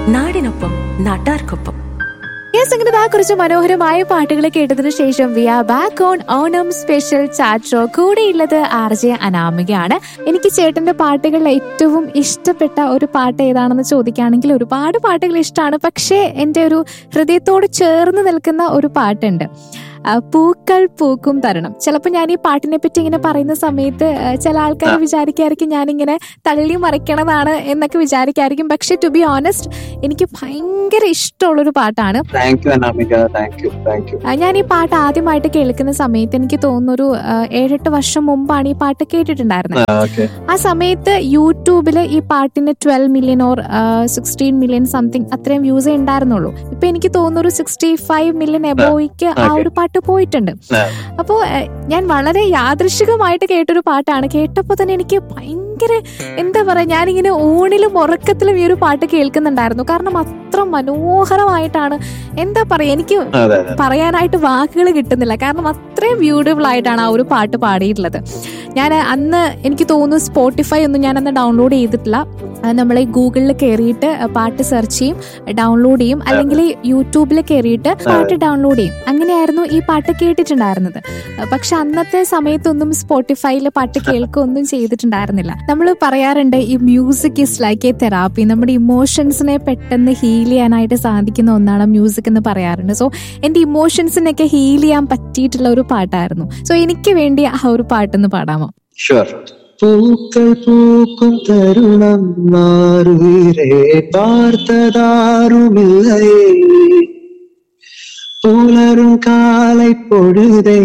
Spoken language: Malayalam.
നാടിനൊപ്പം നാട്ടാർക്കൊപ്പം യെസ് അങ്ങനെ ആ കുറച്ച് മനോഹരമായ പാട്ടുകൾ കേട്ടതിനു ശേഷം we are back on Onam special chat show കൂടെയുള്ളത് ആർ ജെ അനാമികയാണ് എനിക്ക് ചേട്ടന്റെ പാട്ടുകളിൽ ഏറ്റവും ഇഷ്ടപ്പെട്ട ഒരു പാട്ട് ഏതാണെന്ന് ചോദിക്കുകയാണെങ്കിൽ ഒരുപാട് പാട്ടുകൾ ഇഷ്ടമാണ് പക്ഷേ എൻ്റെ ഒരു ഹൃദയത്തോട് ചേർന്ന് നിൽക്കുന്ന ഒരു പാട്ടുണ്ട് ആ, പൂക്കൾ പൂക്കും തരണം ചിലപ്പോൾ ഞാൻ ഈ പാട്ടിനെ പറ്റി ഇങ്ങനെ പറയുന്ന സമയത്ത് ആ, ചില ആൾക്കാർ വിചാരിക്കായിരിക്കും ഞാനിങ്ങനെ തള്ളി മറിക്കണതാണ് എന്നൊക്കെ വിചാരിക്കായിരിക്കും പക്ഷെ ടു ബി ഓണസ്റ്റ് എനിക്ക് ഭയങ്കര ഇഷ്ടമുള്ളൊരു പാട്ടാണ് thank you Anamika thank you thank you ആ, ഞാൻ ഈ പാട്ട് ആദ്യമായിട്ട് കേൾക്കുന്ന സമയത്ത് എനിക്ക് തോന്നുന്നു ഒരു ആ, ഏഴെട്ട് വർഷം മുമ്പാണ് ഈ പാട്ട് കേട്ടിട്ടുണ്ടായിരുന്നത് ഓക്കെ ആ സമയത്ത് യൂട്യൂബിൽ ഈ പാട്ടിന് twelve million or sixteen million something അത്രയും വ്യൂസേ ഉണ്ടായിരുന്നുള്ളൂ ഇപ്പൊ എനിക്ക് തോന്നുന്നു ഒരു സിക്സ്റ്റി ഫൈവ് മില്യൺ എബോയ്ക്ക് ആ Okay. ഒരു പാട്ട് പോയിട്ടുണ്ട് ആ. അപ്പോൾ ഞാൻ വളരെ യാദൃശികമായിട്ട് കേട്ടൊരു പാട്ടാണ് കേട്ടപ്പോൾ തന്നെ എനിക്ക് ഭയങ്കര എന്താ പറയാ ഞാനിങ്ങനെ ഊണിലും ഉറക്കത്തിലും ഈ ഒരു പാട്ട് കേൾക്കുന്നുണ്ടായിരുന്നു കാരണം അത്ര മനോഹരമായിട്ടാണ് എന്താ പറയാ എനിക്ക് അതെ അതെ പറയാനായിട്ട് വാക്കുകൾ കിട്ടുന്നില്ല കാരണം അത്രയും ബ്യൂട്ടിഫുൾ ആയിട്ടാണ് ആ ഒരു പാട്ട് പാടിയിട്ടുള്ളത് ഞാൻ അന്ന് എനിക്ക് തോന്നുന്നു സ്പോട്ടിഫൈ ഒന്നും ഞാൻ അന്ന് ഡൗൺലോഡ് ചെയ്തിട്ടില്ല നമ്മൾ ഗൂഗിളിൽ കയറിയിട്ട് പാട്ട് സെർച്ച് ചെയ്യും ഡൗൺലോഡ് ചെയ്യും അല്ലെങ്കിൽ യൂട്യൂബിൽ കയറിയിട്ട് പാട്ട് ഡൗൺലോഡ് ചെയ്യും അങ്ങനെയായിരുന്നു ഈ പാട്ട് കേട്ടിട്ടുണ്ടായിരുന്നത് പക്ഷെ അന്നത്തെ സമയത്തൊന്നും സ്പോട്ടിഫൈയിൽ പാട്ട് കേൾക്കുകയൊന്നും ചെയ്തിട്ടുണ്ടായിരുന്നില്ല നമ്മൾ പറയാറുണ്ട് ഈ music is like a therapy നമ്മുടെ ഇമോഷൻസിനെ പെട്ടെന്ന് ഹീൽ ചെയ്യാനായിട്ട് സാധിക്കുന്ന ഒന്നാണ് മ്യൂസിക് എന്ന് പറയാറുണ്ട് സോ എന്റെ ഇമോഷൻസിനൊക്കെ ഹീൽ ചെയ്യാൻ പറ്റിയിട്ടുള്ള ഒരു പാട്ടായിരുന്നു സോ എനിക്ക് വേണ്ടി ആ ഒരു പാട്ടൊന്ന് പാടാമോ ഷുവർ പൂക്കൾ പൂക്കും തരുണം മാറുവീരേ பார்த்ததாருமில்லையே புலரும் காலை பொழுதை